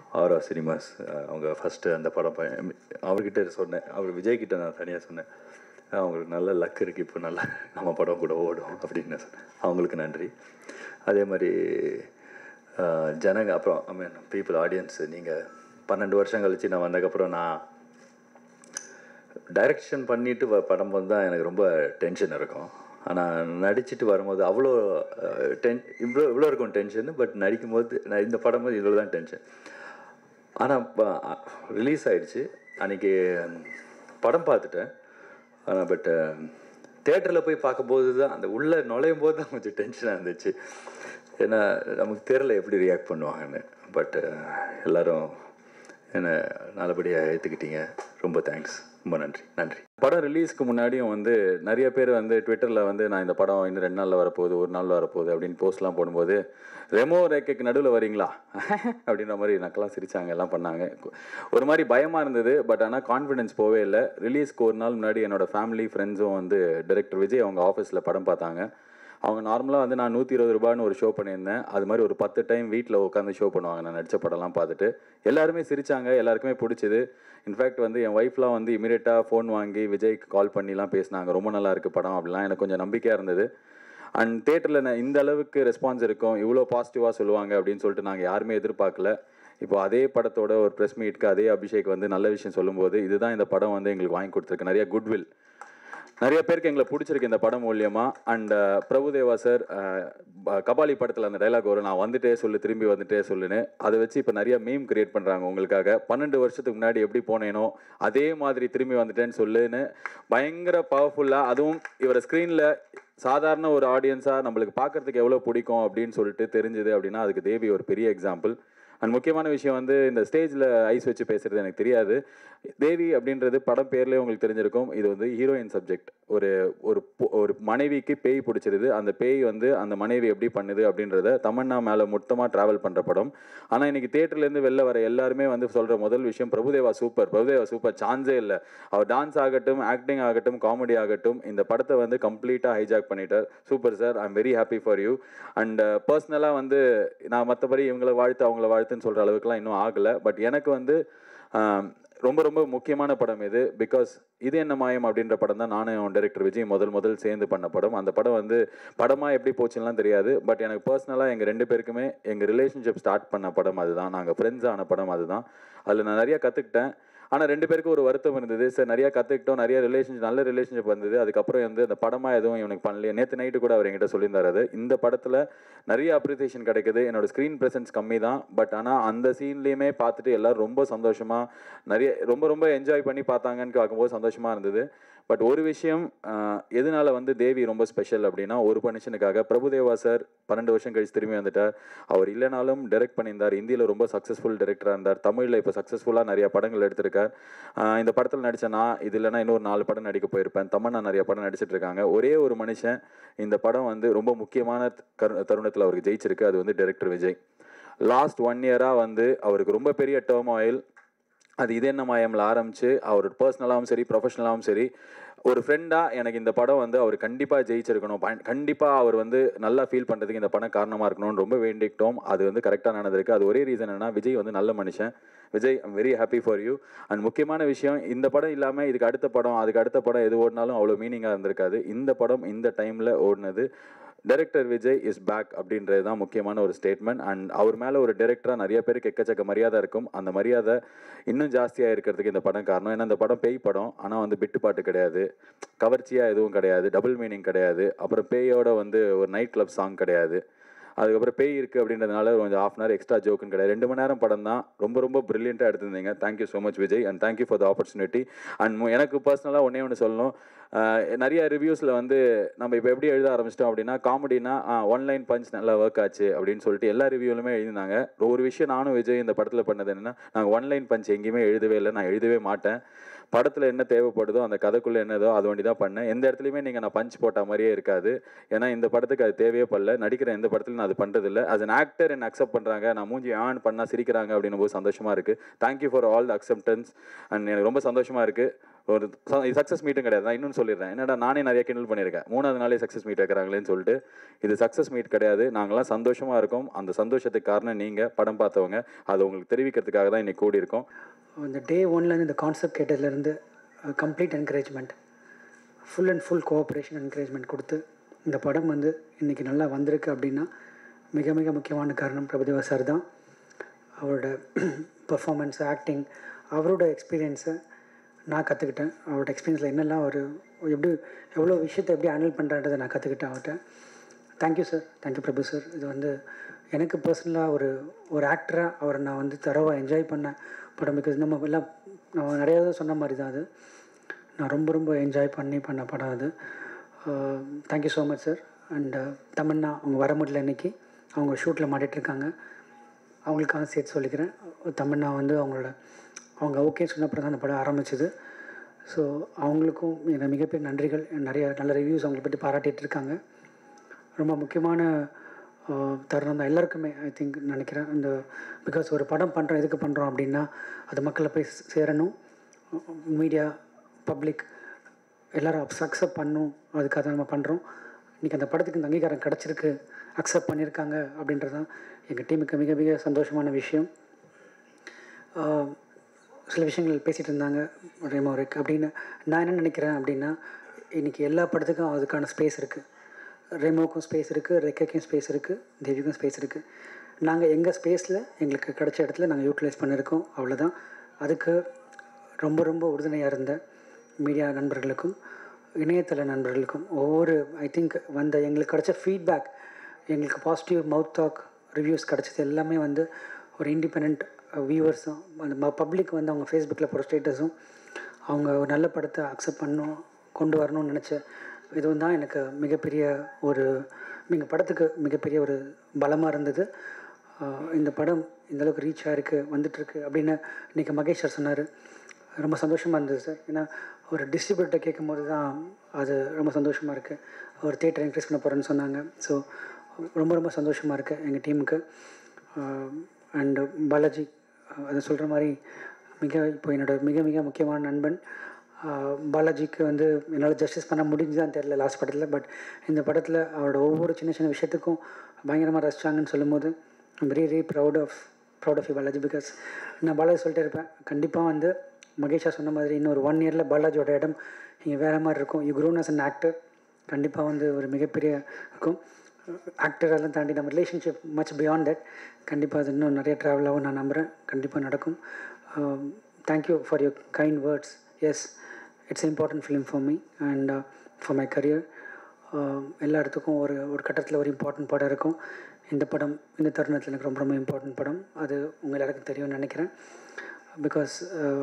ஆரா சினிமாஸ் அவங்க ஃபஸ்ட்டு அந்த படம் ப- அவர்கிட்ட சொன்னேன் அவர் விஜய்கிட்ட நான் தனியாக சொன்னேன் அவங்களுக்கு நல்ல லக் இருக்குது இப்போ நல்லா நம்ம படம் கூட ஓடும் அப்படின்னு நான் சொன்னேன் அவங்களுக்கு நன்றி அதே மாதிரி அஹ், ஜனங்க அப்புறம் ஐ மீன் பீப்புள் ஆடியன்ஸ் நீங்கள் பன்னெண்டு வருஷம் கழிச்சு நான் வந்ததுக்கப்புறம் நான் டைரக்ஷன் பண்ணிட்டு வ- படம் வந்தால் எனக்கு ரொம்ப டென்ஷன் இருக்கும் ஆனால் நடிச்சிட்டு வரும்போது அவ்வளோ அஹ், டென் இவ்வளோ இவ்வளோ இருக்கும் டென்ஷன் பட் நடிக்கும்போது நான் இந்த படம் போது இவ்வளோ தான் டென்ஷன் ஆனால் ரிலீஸ் ஆயிடுச்சு அன்றைக்கி படம் பார்த்துட்டேன் ஆனால் பட் தேட்டரில் போய் பார்க்கும்போது தான் அந்த உள்ளே நுழையும் போது தான் கொஞ்சம் டென்ஷனாக இருந்துச்சு ஏன்னா நமக்கு தெரில எப்படி ரியாக்ட் பண்ணுவாங்கன்னு பட் எல்லாரும் என்னை நல்லபடியாக ஏற்றுக்கிட்டீங்க ரொம்ப தேங்க்ஸ் ரொம்ப நன்றி நன்றி படம் ரிலீஸ்க்கு முன்னாடியும் வந்து நிறைய பேர் வந்து ட்விட்டரில் வந்து நான் இந்த படம் இன்னும் ரெண்டு நாளில் வரப்போகுது ஒரு நாளில் வரப்போகுது அப்படின்னு போஸ்ட்லாம் போடும்போது ரெமோ ரேக்கைக்கு நடுவில் வரீங்களா அப்படின்ற மாதிரி நக்கெல்லாம் சிரிச்சாங்க எல்லாம் பண்ணாங்க ஒரு மாதிரி பயமாக இருந்தது பட் ஆனால் கான்ஃபிடென்ஸ் போவே இல்லை ரிலீஸ்க்கு ஒரு நாள் முன்னாடி என்னோட ஃபேமிலி ஃப்ரெண்ட்ஸும் வந்து டைரக்டர் விஜய் அவங்க ஆஃபீஸில் படம் பார்த்தாங்க அவங்க நார்மலாக வந்து நான் நூற்றி இருபது ரூபான்னு ஒரு ஷோ பண்ணியிருந்தேன் அது மாதிரி ஒரு பத்து டைம் வீட்டில் உட்காந்து ஷோ பண்ணுவாங்க நான் நடித்த படம்லாம் பார்த்துட்டு எல்லாருமே சிரிச்சாங்க எல்லாருக்குமே பிடிச்சது இன்ஃபேக்ட் வந்து என் ஒய்ஃப்லாம் வந்து இமீடியட்டாக ஃபோன் வாங்கி விஜய்க்கு கால் பண்ணிலாம் பேசினாங்க ரொம்ப நல்லா இருக்கு படம் அப்படிலாம் எனக்கு கொஞ்சம் நம்பிக்கையாக இருந்தது அண்ட் தேட்டரில் நான் இந்த அளவுக்கு ரெஸ்பான்ஸ் இருக்கும் இவ்வளோ பாசிட்டிவாக சொல்லுவாங்க அப்படின்னு சொல்லிட்டு நாங்கள் யாருமே எதிர்பார்க்கல இப்போ அதே படத்தோட ஒரு ப்ரெஸ் மீட்க்கு அதே அபிஷேக் வந்து நல்ல விஷயம் சொல்லும்போது இதுதான் இந்த படம் வந்து எங்களுக்கு வாங்கி கொடுத்துருக்கு நிறைய குட்வில் நிறைய பேருக்கு எங்களை பிடிச்சிருக்கு இந்த படம் மூலியமா அண்ட் பிரபுதேவா சார் கபாலி படத்தில் அந்த டைலாக் வரும் நான் வந்துட்டே சொல்லு திரும்பி வந்துட்டே சொல்லுன்னு அதை வச்சு இப்போ நிறைய மீம் கிரியேட் பண்ணுறாங்க உங்களுக்காக பன்னெண்டு வருஷத்துக்கு முன்னாடி எப்படி போனேனோ அதே மாதிரி திரும்பி வந்துட்டேன்னு சொல்லுன்னு பயங்கர பவர்ஃபுல்லாக அதுவும் இவரை ஸ்க்ரீனில் சாதாரண ஒரு ஆடியன்ஸாக நம்மளுக்கு பார்க்கறதுக்கு எவ்வளோ பிடிக்கும் அப்படின்னு சொல்லிட்டு தெரிஞ்சுது அப்படின்னா அதுக்கு தேவி ஒரு பெரிய எக்ஸாம்பிள் அண்ட் முக்கியமான விஷயம் வந்து இந்த ஸ்டேஜில் ஐஸ் வச்சு பேசுறது எனக்கு தெரியாது தேவி அப்படின்றது படம் பேர்லேயே உங்களுக்கு தெரிஞ்சிருக்கும் இது வந்து ஹீரோயின் சப்ஜெக்ட் ஒரு ஒரு பொ- ஒரு மனைவிக்கு பேய் பிடிச்சிருது அந்த பேய் வந்து அந்த மனைவி எப்படி பண்ணுது அப்படின்றத தமன்னா மேலே மொத்தமாக ட்ராவல் பண்ணுற படம் ஆனால் இன்னைக்கு தேட்டர்லேருந்து வெளில வர எல்லாருமே வந்து சொல்கிற முதல் விஷயம் பிரபுதேவா சூப்பர் பிரபுதேவா சூப்பர் சான்ஸே இல்லை அவர் டான்ஸ் ஆகட்டும் ஆக்டிங் ஆகட்டும் காமெடி ஆகட்டும் இந்த படத்தை வந்து கம்ப்ளீட்டாக ஹைஜாக் பண்ணிட்டார் super sir I am very happy for you and பர்சனலாக வந்து நான் மற்றபடி இவங்களை வாழ்த்து அவங்கள வாழ்த்துன்னு சொல்கிற அளவுக்குலாம் இன்னும் ஆகலை பட் எனக்கு வந்து ஆம், ரொம்ப ரொம்ப முக்கியமான படம் இது பிகாஸ் இது என்ன மாயம் அப்படின்ற படம் தான் நானும் டைரக்டர் விஜய் முதல் முதல் சேர்ந்து பண்ண படம் அந்த படம் வந்து படமாக எப்படி போச்சுலாம் தெரியாது பட் எனக்கு பர்சனலாக எங்கள் ரெண்டு பேருக்குமே எங்கள் ரிலேஷன்ஷிப் ஸ்டார்ட் பண்ண படம் அதுதான் நாங்கள் ஃப்ரெண்ட்ஸ் ஆன படம் அதுதான் அதில் நான் நிறைய கற்றுக்கிட்டேன் ஆனால் ரெண்டு பேருக்கும் ஒரு வருத்தம் இருந்தது சார் நிறைய கற்றுக்கிட்டோம் நிறைய ரிலேஷன்ஷிப் நல்ல ரிலேஷன்ஷிப் வந்தது அதுக்கப்புறம் வந்து அந்த படமாக எதுவும் இவனுக்கு பண்ணலையே நேற்று நைட்டு கூட அவர் என்கிட்ட சொல்லியிருந்தாரு அது இந்த படத்தில் நிறைய அப்ரிசியேஷன் கிடைக்குது என்னோட ஸ்க்ரீன் ப்ரெசன்ஸ் கம்மி தான் பட் ஆனால் அந்த சீன்லேயுமே பார்த்துட்டு எல்லாரும் ரொம்ப சந்தோஷமாக நிறைய ரொம்ப ரொம்ப என்ஜாய் பண்ணி பார்த்தாங்கன்னு பார்க்கும்போது சந்தோஷமாக இருந்தது பட் ஒரு விஷயம் ஆஹ், எதனால வந்து தேவி ரொம்ப ஸ்பெஷல் அப்படின்னா ஒரு மனுஷனுக்காக பிரபுதேவா சார் பன்னெண்டு வருஷம் கழிச்சு திரும்பி வந்துட்டார் அவர் இல்லைனாலும் டைரக்ட் பண்ணியிருந்தார் இந்தியில் ரொம்ப சக்ஸஸ்ஃபுல் டைரக்டராக இருந்தார் தமிழில் இப்போ சக்ஸஸ்ஃபுல்லாக நிறைய படங்கள் எடுத்திருக்கார் ஆஹ், இந்த படத்தில் நடித்த நான் இது இல்லைனா இன்னொரு நாலு படம் நடிக்க போயிருப்பேன் தமன்னா நிறைய படம் நடிச்சிட்டு இருக்காங்க ஒரே ஒரு மனுஷன் இந்த படம் வந்து ரொம்ப முக்கியமான கரு தருணத்தில் அவருக்கு ஜெயிச்சிருக்கு அது வந்து டைரக்டர் விஜய் லாஸ்ட் ஒன் இயராக வந்து அவருக்கு ரொம்ப பெரிய டேர்ம் ஆயில் அது இது என்ன மாயம்ல ஆரம்பிச்சு அவர் பர்சனலாகவும் சரி ப்ரொஃபஷனலாகவும் சரி ஒரு ஃப்ரெண்டாக எனக்கு இந்த படம் வந்து அவர் கண்டிப்பாக ஜெயிச்சிருக்கணும் கண்டிப்பாக அவர் வந்து நல்லா ஃபீல் பண்ணுறதுக்கு இந்த படம் காரணமாக இருக்கணும்னு ரொம்ப வேண்டிக்கிட்டோம் அது வந்து கரெக்டாக நடந்திருக்கு அது ஒரே ரீசன் என்னன்னா விஜய் வந்து நல்ல மனுஷன் Vijay I'm very happy for you and முக்கியமான விஷயம் இந்த படம் இல்லாமல் இதுக்கு அடுத்த படம் அதுக்கு அடுத்த படம் எது ஓடினாலும் அவ்வளோ மீனிங்காக இருந்திருக்காது இந்த படம் இந்த டைமில் ஓடினது டைரக்டர் விஜய் இஸ் பேக் அப்படின்றது தான் முக்கியமான ஒரு ஸ்டேட்மெண்ட் அண்ட் அவர் மேலே ஒரு டைரக்டராக நிறைய பேருக்கு எக்கச்சக்க மரியாதை இருக்கும் அந்த மரியாதை இன்னும் ஜாஸ்தியாக இருக்கிறதுக்கு இந்த படம் காரணம் ஏன்னா இந்த படம் பேய் படம் ஆனால் வந்து பிட்டு பாட்டு கிடையாது கவர்ச்சியாக எதுவும் கிடையாது டபுள் மீனிங் கிடையாது அப்புறம் பேயோட வந்து ஒரு நைட் கிளப் சாங் கிடையாது அதுக்கப்புறம் பேய் இருக்குது அப்படின்றதுனால கொஞ்சம் ஆஃப் அன் ஹவர் எக்ஸ்ட்ரா ஜோக்குன்னு கிடையாது ரெண்டு மணி நேரம் படம் தான் ரொம்ப ரொம்ப ப்ரில்லியண்ட்டாக எடுத்திருந்தீங்க thank you so much Vijay and thank you for the opportunity and எனக்கு பர்சனலாக ஒன்றே ஒன்று சொல்லணும் ஆஹ் நிறைய ரிவ்யூஸில் வந்து நம்ம இப்போ எப்படி எழுத ஆரம்பிச்சிட்டோம் அப்படின்னா காமெடினா ஒன்லைன் பஞ்ச் நல்லா ஒர்க் ஆச்சு அப்படின்னு சொல்லிட்டு எல்லா ரிவ்யூலுமே எழுதினாங்க ஒரு விஷயம் நானும் விஜய் இந்த படத்தில் பண்ணது என்னென்னா நாங்கள் ஒன்லைன் பஞ்ச் எங்கேயுமே எழுதவே இல்லை நான் எழுதவே மாட்டேன் படத்தில் என்ன தேவைப்படுதோ அந்த கதைக்குள்ளே என்னதோ அது ஒண்டி தான் பண்ணேன் எந்த இடத்துலையுமே நீங்கள் நான் பஞ்ச் போட்ட மாதிரியே இருக்காது ஏன்னா இந்த படத்துக்கு அது தேவையே படல நடிக்கிற எந்த படத்துலையும் நான் அது பண்ணுறதில்ல as an ஆக்டர் என்ன அக்செப்ட் பண்ணுறாங்க நான் மூஞ்சி ஆன் பண்ணால் சிரிக்கிறாங்க அப்படின்னும் போது சந்தோஷமாக இருக்குது thank you for all the acceptance and எனக்கு ரொம்ப சந்தோஷமாக இருக்குது ஒரு சக்ஸஸ் மீட்டும் கிடையாது நான் இன்னொன்று சொல்லிடுறேன் என்னடா நானே நிறைய கிண்டல் பண்ணியிருக்கேன் மூணாவது நாளே சக்ஸஸ் மீட் வைக்கிறாங்களேன்னு சொல்லிட்டு இது சக்ஸஸ் மீட் கிடையாது நாங்களாம் சந்தோஷமாக இருக்கோம் அந்த சந்தோஷத்துக்கு காரணம் நீங்கள் படம் பார்த்தவங்க அதை உங்களுக்கு தெரிவிக்கிறதுக்காக தான் இன்னைக்கு கூடி இருக்கோம் அந்த டே ஒன்லேருந்து இந்த கான்செப்ட் கேட்டதுலேருந்து complete encouragement full and full cooperation encouragement கொடுத்து இந்த படம் வந்து இன்றைக்கி நல்லா வந்திருக்கு அப்படின்னா மிக மிக முக்கியமான காரணம் பிரபுதேவா சார் தான் அவரோட பர்ஃபாமன்ஸ் ஆக்டிங் அவரோட எக்ஸ்பீரியன்ஸை நான் கற்றுக்கிட்டேன் அவரோட எக்ஸ்பீரியன்ஸில் என்னெல்லாம் ஒரு எப்படி எவ்வளோ விஷயத்தை எப்படி ஹேண்டில் பண்ணுறன்றதை நான் கற்றுக்கிட்டேன் அவர்கிட்ட thank you sir thank you Prabhu sir இது வந்து எனக்கு பர்சனலாக ஒரு ஒரு ஆக்டராக அவரை நான் வந்து தரவாக என்ஜாய் பண்ணேன் படம் பிகாஸ் நம்ம எல்லாம் நம்ம நிறைய தடவை சொன்ன மாதிரி தான் அது நான் ரொம்ப ரொம்ப என்ஜாய் பண்ணி பண்ண படம் அது thank you so much sir and Tamannaah அவங்க வர முடியல இன்னைக்கு அவங்க ஷூட்டில் மாட்டிகிட்ருக்காங்க அவங்களுக்காக சேர்த்து சொல்லிக்கிறேன் தமன்னா வந்து அவங்களோட அவங்க ஓகே சொன்ன அப்புறம் தான் அந்த படம் ஆரம்பிச்சது ஸோ அவங்களுக்கும் எனக்கு மிகப்பெரிய நன்றிகள் நிறைய நல்ல ரிவ்யூஸ் அவங்களை பற்றி பாராட்டிகிட்டு இருக்காங்க ரொம்ப முக்கியமான ஆஹ், தருணம் தான் எல்லாருக்குமே ஐ திங்க் நினைக்கிறேன் இந்த பிகாஸ் ஒரு படம் பண்ணுறோம் எதுக்கு பண்ணுறோம் அப்படின்னா அது மக்களை போய் சேரணும் மீடியா பப்ளிக் எல்லாரும் அக்செப்ட் பண்ணும் அதுக்காக தான் நம்ம பண்ணுறோம் இன்றைக்கி அந்த படத்துக்கு இந்த அங்கீகாரம் கிடச்சிருக்கு அக்செப்ட் பண்ணியிருக்காங்க அப்படின்றது தான் எங்கள் டீமுக்கு மிக மிக சந்தோஷமான விஷயம் ஆஹ், சில விஷயங்கள் பேசிகிட்டு இருந்தாங்க ரேமோரிக் அப்படின்னு நான் என்ன நினைக்கிறேன் அப்படின்னா இன்றைக்கி எல்லா படத்துக்கும் அதுக்கான ஸ்பேஸ் இருக்குது ரெமோக்கும் ஸ்பேஸ் இருக்குது ரெக்கைக்கும் ஸ்பேஸ் இருக்குது தேவிக்கும் ஸ்பேஸ் இருக்குது நாங்கள் எங்கள் ஸ்பேஸில் எங்களுக்கு கிடைச்ச இடத்துல நாங்கள் யூட்டிலைஸ் பண்ணியிருக்கோம் அவ்வளோதான் அதுக்கு ரொம்ப ரொம்ப உறுதுணையாக இருந்த மீடியா நண்பர்களுக்கும் இணையதள நண்பர்களுக்கும் ஒவ்வொரு ஐ திங்க் வந்த எங்களுக்கு கிடைச்ச ஃபீட்பேக் எங்களுக்கு பாசிட்டிவ் மவுத் டாக் ரிவ்யூஸ் கிடச்சது எல்லாமே வந்து ஒரு இண்டிபெண்ட் வியூவர்ஸும் அந்த பப்ளிக் வந்து அவங்க ஃபேஸ்புக்கில் போகிற ஸ்டேட்டஸும் அவங்க ஒரு நல்ல படத்தை அக்செப்ட் பண்ணணும் கொண்டு வரணும்னு நினச்ச இதுவும் தான் எனக்கு மிகப்பெரிய ஒரு எங்கள் படத்துக்கு மிகப்பெரிய ஒரு பலமாக இருந்தது ஆஹ் இந்த படம் இந்த அளவுக்கு ரீச் ஆயிருக்கு வந்துட்டுருக்கு அப்படின்னு இன்றைக்கி மகேஷ் சார் சொன்னார் ரொம்ப சந்தோஷமாக இருந்தது சார் ஏன்னா ஒரு டிஸ்ட்ரிபியூட்டர் கேட்கும்போது தான் அது ரொம்ப சந்தோஷமாக இருக்குது ஒரு தேட்டர் இன்க்ரீஸ் பண்ண போகிறேன்னு சொன்னாங்க ஸோ ரொம்ப ரொம்ப சந்தோஷமாக இருக்குது எங்கள் டீமுக்கு அண்டு பாலாஜி அஹ் அதை சொல்கிற மாதிரி மிக இப்போ என்னோட மிக மிக முக்கியமான நண்பன் ஆஹ் பாலாஜிக்கு வந்து என்னால் ஜஸ்டிஸ் பண்ண முடிஞ்சுதான் தெரில லாஸ்ட் படத்தில் பட் இந்த படத்தில் அவரோட ஒவ்வொரு சின்ன சின்ன விஷயத்துக்கும் பயங்கரமாக ரசிச்சாங்கன்னு சொல்லும்போது I'm very very proud of proud of you Balaji because நான் பாலாஜி சொல்லிட்டே இருப்பேன் கண்டிப்பாக வந்து மகேஷா சொன்ன மாதிரி இன்னொரு ஒன் இயரில் பாலாஜியோட இடம் இங்கே வேறு மாதிரி இருக்கும் you grown as an actor கண்டிப்பாக வந்து ஒரு மிகப்பெரிய இருக்கும் ஆக்டர் அதெல்லாம் தாண்டி நம்ம ரிலேஷன்ஷிப் மச் பியாண்ட் தட் கண்டிப்பாக அது இன்னும் நிறைய ட்ராவல் ஆகும் நான் நம்புகிறேன் கண்டிப்பாக நடக்கும் thank you for your kind words yes it's important film for me and for my career எல்லா இடத்துக்கும் ஒரு ஒரு கட்டத்தில் ஒரு இம்பார்ட்டன்ட் படம் இருக்கும் இந்த படம் இந்த தருணத்தில் எனக்கு ரொம்ப ரொம்ப இம்பார்ட்டன்ட் படம் அது உங்கள் எல்லாருக்கும் தெரியும்னு நினைக்கிறேன் பிகாஸ்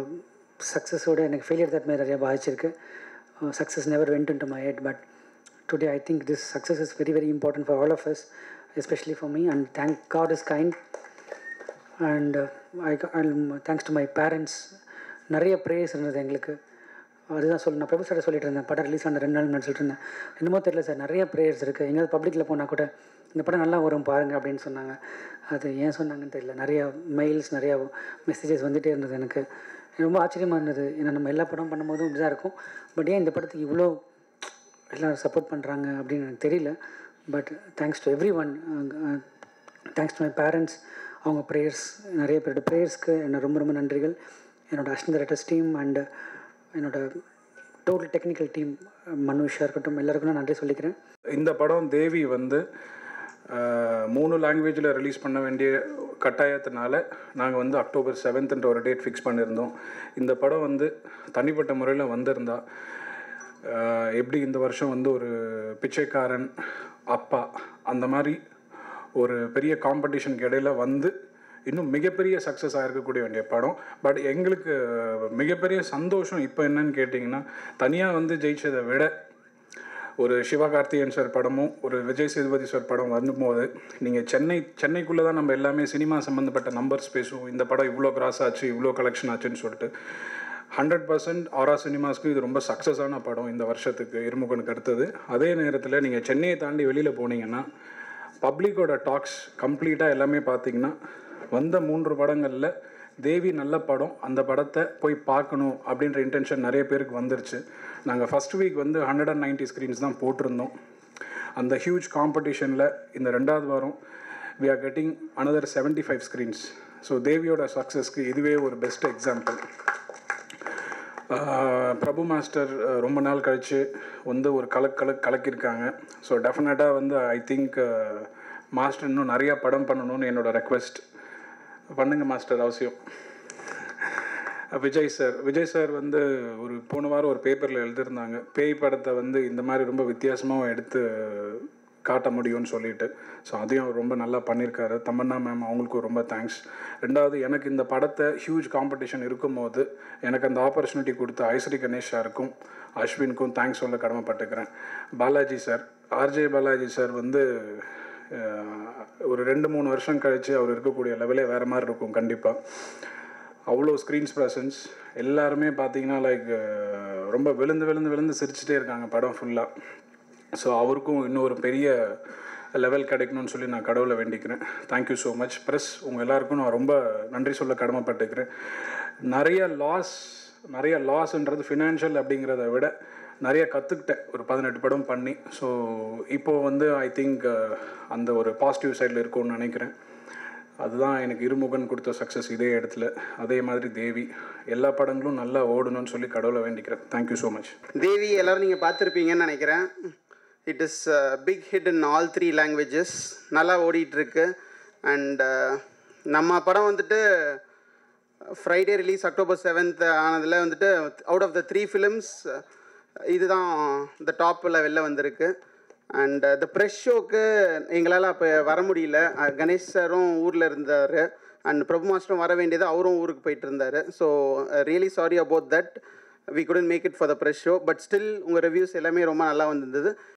சக்ஸஸோட எனக்கு ஃபெயிலியர் தட் மாதிரி நிறையா பாதிச்சிருக்கு success never went into my head but today I think this success is very very important for all of us especially for me and thank God is kind and I thanks to my parents நிறைய prayers இருந்தது எங்களுக்கு அதுதான் சொல்ல நான் பிரபு sir சொல்லிட்டு இருந்தேன் படம் release ஆன ரெண்டு நாள் முன்னாடி சொல்லிட்டு இருந்தேன் என்னமோ தெரியல சார் நிறைய ப்ரேயர்ஸ் இருக்குது எங்கேயாவது பப்ளிக்கில் போனால் கூட இந்த படம் நல்லா வரும் பாருங்க அப்படின்னு சொன்னாங்க அது ஏன் சொன்னாங்கன்னு தெரியல நிறைய மெயில்ஸ் நிறையா மெசேஜஸ் வந்துகிட்டே இருந்தது எனக்கு ரொம்ப ஆச்சரியமாக இருந்தது ஏன்னா நம்ம எல்லா படம் பண்ணும்போதும் இப்படி தான் இருக்கும் பட் ஏன் இந்த படத்துக்கு இவ்வளோ எல்லோரும் சப்போர்ட் பண்ணுறாங்க அப்படின்னு எனக்கு தெரியல but thanks to everyone thanks to my parents அவங்க ப்ரேயர்ஸ் நிறைய பேரோட ப்ரேயர்ஸ்க்கு என்ன ரொம்ப ரொம்ப நன்றிகள் என்னோட அசிஸ்டன்ட் டைரக்டர்ஸ் டீம் அண்டு என்னோட டோட்டல் டெக்னிக்கல் டீம் மனுஷா இருக்கட்டும் எல்லாருக்கும் நான் நன்றி சொல்லிக்கிறேன் இந்த படம் தேவி வந்து அஹ், மூணு லாங்குவேஜில் ரிலீஸ் பண்ண வேண்டிய கட்டாயத்தினால நாங்கள் வந்து அக்டோபர் செவன்த்ன்ற ஒரு டேட் ஃபிக்ஸ் பண்ணியிருந்தோம் இந்த படம் வந்து தனிப்பட்ட முறையில் வந்திருந்தா அஹ், எப்படி இந்த வருஷம் வந்து ஒரு பிச்சைக்காரன் அப்பா அந்த மாதிரி ஒரு பெரிய காம்படிஷனுக்கு இடையில வந்து இன்னும் மிகப்பெரிய சக்ஸஸ் ஆகிருக்கக்கூடிய வேண்டிய படம் பட் எங்களுக்கு மிகப்பெரிய சந்தோஷம் இப்போ என்னன்னு கேட்டிங்கன்னா தனியாக வந்து ஜெயிச்சதை விட ஒரு சிவகார்த்திகேயன் சார் படமும் ஒரு விஜய் சேதுபதி சார் படம் வரும்போது நீங்கள் சென்னை சென்னைக்குள்ளே தான் நம்ம எல்லாமே சினிமா சம்மந்தப்பட்ட நம்பர்ஸ் பேசுவோம் இந்த படம் இவ்வளோ கிராஸ் ஆச்சு இவ்வளோ கலெக்ஷன் ஆச்சுன்னு சொல்லிட்டு ஹண்ட்ரட் பர்சன்ட் ஆரா சினிமாஸ்க்கு இது ரொம்ப சக்ஸஸான படம் இந்த வருஷத்துக்கு இருமுகனுக்கு அடுத்தது அதே நேரத்தில் நீங்கள் சென்னையை தாண்டி வெளியில் போனீங்கன்னா பப்ளிக்கோட டாக்ஸ் கம்ப்ளீட்டாக எல்லாமே பார்த்தீங்கன்னா வந்த மூன்று படங்களில் தேவி நல்ல படம் அந்த படத்தை போய் பார்க்கணும் அப்படின்ற இன்டென்ஷன் நிறைய பேருக்கு வந்துருச்சு நாங்கள் ஃபஸ்ட் வீக் வந்து ஹண்ட்ரட் அண்ட் நைன்ட்டி ஸ்க்ரீன்ஸ் தான் போட்டிருந்தோம் அந்த ஹியூஜ் காம்படிஷனில் இந்த ரெண்டாவது வாரம் we are getting another seventy five screens so தேவியோட சக்ஸஸ்க்கு இதுவே ஒரு best example Prabhu master ah, ரொம்ப நாள் கழித்து வந்து ஒரு கலக் கலக் கலக்கியிருக்காங்க ஸோ டெஃபினட்டாக வந்து ஐ திங்க் மாஸ்டர் இன்னும் நிறையா படம் பண்ணணும்னு என்னோட ரெக்வெஸ்ட் பண்ணுங்க மாஸ்டர் அவசியம் விஜய் சார் விஜய் சார் வந்து ஒரு போன வாரம் ஒரு பேப்பரில் எழுதியிருந்தாங்க பேய் படத்தை வந்து இந்த மாதிரி ரொம்ப வித்தியாசமாக எடுத்து காட்ட முடியும்னு சொல்லிட்டு ஸோ அதையும் அவர் ரொம்ப நல்லா பண்ணியிருக்காரு தமன்னா மேம் அவங்களுக்கும் ரொம்ப தேங்க்ஸ் ரெண்டாவது எனக்கு இந்த படத்தை ஹியூஜ் காம்படிஷன் இருக்கும்போது எனக்கு அந்த ஆப்பர்ச்சுனிட்டி கொடுத்த ஐஸ்வரி கணேஷ் சாருக்கும் அஸ்வினுக்கும் தேங்க்ஸ் சொல்ல கடமைப்பட்டுக்கிறேன் Balaji sir RJ Balaji sir வந்து அஹ், ஒரு ரெண்டு மூணு வருஷம் கழித்து அவர் இருக்கக்கூடிய லெவலே வேறு மாதிரி இருக்கும் கண்டிப்பாக அவ்வளோ ஸ்க்ரீன்ஸ் ப்ரெசன்ஸ் எல்லாருமே பார்த்தீங்கன்னா லைக் ரொம்ப விழுந்து விழுந்து விழுந்து சிரிச்சிட்டே இருக்காங்க படம் ஃபுல்லாக ஸோ அவருக்கும் இன்னும் ஒரு பெரிய லெவல் கிடைக்கணும்னு சொல்லி நான் கடவுளை வேண்டிக்கிறேன் தேங்க்யூ ஸோ மச் ப்ளஸ் உங்கள் எல்லாருக்கும் நான் ரொம்ப நன்றி சொல்ல கடமைப்பட்டுக்கிறேன் நிறைய லாஸ் நிறைய லாஸ்ன்றது ஃபினான்ஷியல் அப்படிங்கிறத விட நிறைய கற்றுக்கிட்டேன் ஒரு பதினெட்டு படம் பண்ணி ஸோ இப்போது வந்து ஐ திங்க் அந்த ஒரு பாசிட்டிவ் சைடில் இருக்கும்னு நினைக்கிறேன் அதுதான் எனக்கு இருமுகன் கொடுத்த சக்ஸஸ் இதே இடத்துல அதே மாதிரி தேவி எல்லா படங்களும் நல்லா ஓடணும்னு சொல்லி கடவுளை வேண்டிக்கிறேன் தேங்க்யூ ஸோ மச் தேவி எல்லாரும் நீங்கள் பார்த்துருப்பீங்கன்னு நினைக்கிறேன் it is big hit in all three languages நல்லா ஓடிட்டுருக்கு அண்ட் நம்ம படம் வந்துட்டு ஃப்ரைடே ரிலீஸ் அக்டோபர் செவன்த் ஆனதில் வந்துட்டு out of the three films இதுதான் இந்த டாப்பில் வெளில வந்திருக்கு அண்ட் த ப்ரெஷ் ஷோக்கு எங்களால் அப்போ வர முடியல அஹ், கணேஷ் சாரும் ஊரில் இருந்தார் அண்ட் பிரபு மாஸ்டரும் வர வேண்டியது அவரும் ஊருக்கு போயிட்டு இருந்தார் so really sorry about that we couldn't make it for the press show but still உங்கள் ரிவ்யூஸ் எல்லாமே ரொம்ப நல்லா வந்திருந்தது